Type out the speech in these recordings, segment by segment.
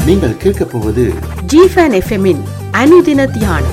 நீங்கள் கேட்கப் போவது ஜிஃபன் எஃப்எம்மின் அனுதின தியானம்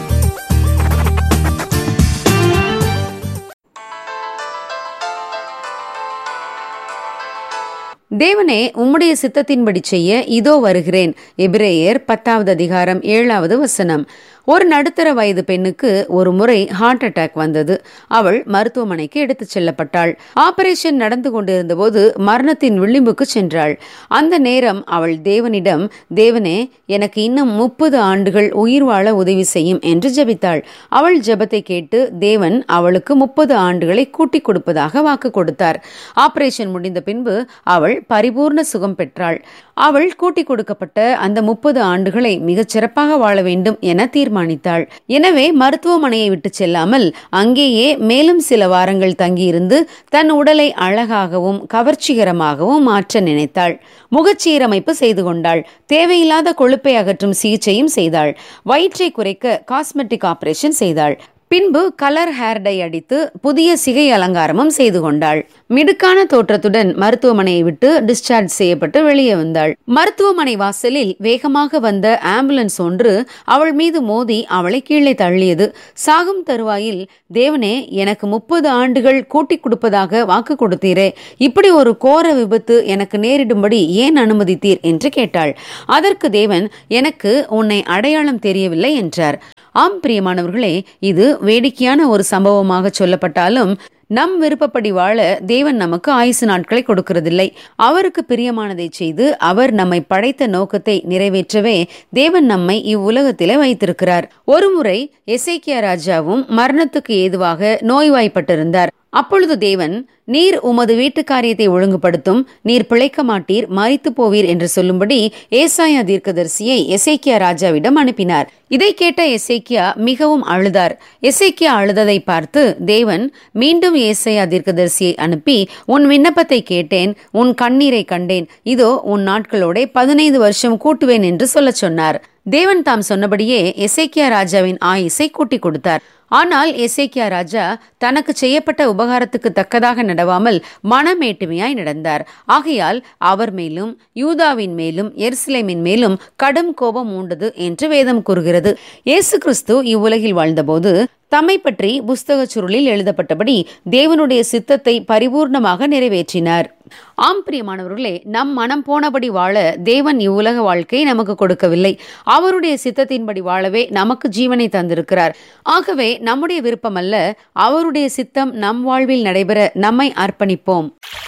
தேவனே உம்முடைய சித்தத்தின்படி செய்ய இதோ வருகிறேன் எபிரேயர் பத்தாவது அதிகாரம் ஏழாவது வசனம் ஒரு நடுத்தர வயது பெண்ணுக்கு ஒரு முறை ஹார்ட் அட்டாக் வந்தது அவள் மருத்துவமனைக்கு எடுத்துச் செல்லப்பட்டாள் ஆபரேஷன் நடந்து கொண்டிருந்தபோது மரணத்தின் விளிம்புக்கு சென்றாள் அந்த நேரம் அவள் தேவனிடம் தேவனே எனக்கு இன்னும் முப்பது ஆண்டுகள் உயிர் வாழ உதவி செய்யும் என்று ஜெபித்தாள் அவள் ஜெபத்தை கேட்டு தேவன் அவளுக்கு முப்பது ஆண்டுகளை கூட்டிக் கொடுப்பதாக வாக்கு கொடுத்தார் ஆபரேஷன் முடிந்த பின்பு அவள் பரிபூர்ண சுகம் பெற்றாள் அவள் கூட்டிக் கொடுக்கப்பட்ட அந்த முப்பது ஆண்டுகளை மிகச் சிறப்பாக வாழ வேண்டும் என தீர்மானித்தாள் எனவே மருத்துவமனையை விட்டு செல்லாமல் அங்கேயே மேலும் சில வாரங்கள் தங்கியிருந்து தன் உடலை அழகாகவும் கவர்ச்சிகரமாகவும் மாற்ற நினைத்தாள் முகச்சீரமைப்பு செய்து கொண்டாள் தேவையில்லாத கொழுப்பை அகற்றும் சிகிச்சையும் செய்தாள் வயிற்றை குறைக்க காஸ்மெட்டிக் ஆபரேஷன் செய்தாள் பின்பு கலர் ஹேர் டை அடித்து புதிய சிகை அலங்காரமும் செய்து கொண்டாள் மிடுக்கான தோற்றத்துடன் மருத்துவமனையை விட்டு டிஸ்சார்ஜ் செய்யப்பட்டு வெளியே வந்தாள் மருத்துவமனை வாசலில் வேகமாக வந்த ஆம்புலன்ஸ் ஒன்று அவள் மீது மோதி அவளை கீழே தள்ளியது சாகும் தருவாயில் தேவனே எனக்கு முப்பது ஆண்டுகள் கூட்டிக் கொடுப்பதாக வாக்கு கொடுத்தீரே இப்படி ஒரு கோர விபத்து எனக்கு நேரிடும்படி ஏன் அனுமதித்தீர் என்று கேட்டாள் அதற்கு தேவன் எனக்கு உன்னை அடையாளம் தெரியவில்லை என்றார் ஆம் பிரியமானவர்களே இது வேடிக்கையான ஒரு சம்பவமாக சொல்லப்பட்டாலும் நம் விருப்பப்படி வாழ தேவன் நமக்கு ஆயுசு நாட்களை கொடுக்கிறதில்லை அவருக்கு பிரியமானதை செய்து அவர் நம்மை படைத்த நோக்கத்தை நிறைவேற்றவே தேவன் நம்மை இவ்வுலகத்திலே வைத்திருக்கிறார் ஒருமுறை எசேக்கியா ராஜாவும் மரணத்துக்கு ஏதுவாக நோய்வாய்ப்பட்டிருந்தார் அப்பொழுது தேவன் நீர் உமது வீட்டு காரியத்தை ஒழுங்குபடுத்தும் நீர் பிழைக்க மாட்டீர் மறித்து போவீர் என்று சொல்லும்படி ஏசாயா தீர்க்கதரிசியை எசேக்கியா ராஜாவிடம் அனுப்பினார் இதை கேட்ட எசேக்கியா மிகவும் அழுதார் எசேக்கியா அழுததை பார்த்து தேவன் மீண்டும் ஏசாயா தீர்க்கதரிசியை அனுப்பி உன் விண்ணப்பத்தை கேட்டேன் உன் கண்ணீரை கண்டேன் இதோ உன் நாட்களோட பதினைந்து வருஷம் கூட்டுவேன் என்று சொல்லச் சொன்னார் தேவன் தாம் சொன்னபடியே எசேக்கியா ராஜாவின் ஆயுசை கூட்டிக் கொடுத்தார் ஆனால் எசேக்கியா ராஜா தனக்கு செய்யப்பட்ட உபகாரத்துக்கு தக்கதாக நடவாமல் மனமேட்டுமையாய் நடந்தார் ஆகையால் அவர் மேலும் யூதாவின் மேலும் எருசலேமின் மேலும் கடும் கோபம் உண்டது என்று வேதம் கூறுகிறது இயேசு கிறிஸ்து இவ்வுலகில் வாழ்ந்தபோது தம்மை பற்றி புஸ்தக சுருளில் எழுதப்பட்டபடி தேவனுடைய சித்தத்தை பரிபூர்ணமாக நிறைவேற்றினார் ஆம் பிரியமானவர்களே நம் மனம் போனபடி வாழ தேவன் இவ்வுலக வாழ்க்கை நமக்கு கொடுக்கவில்லை அவருடைய சித்தத்தின்படி வாழவே நமக்கு ஜீவனை தந்திருக்கிறார் ஆகவே நம்முடைய விருப்பம் அல்ல அவருடைய சித்தம் நம் வாழ்வில் நடைபெற நம்மை அர்ப்பணிப்போம்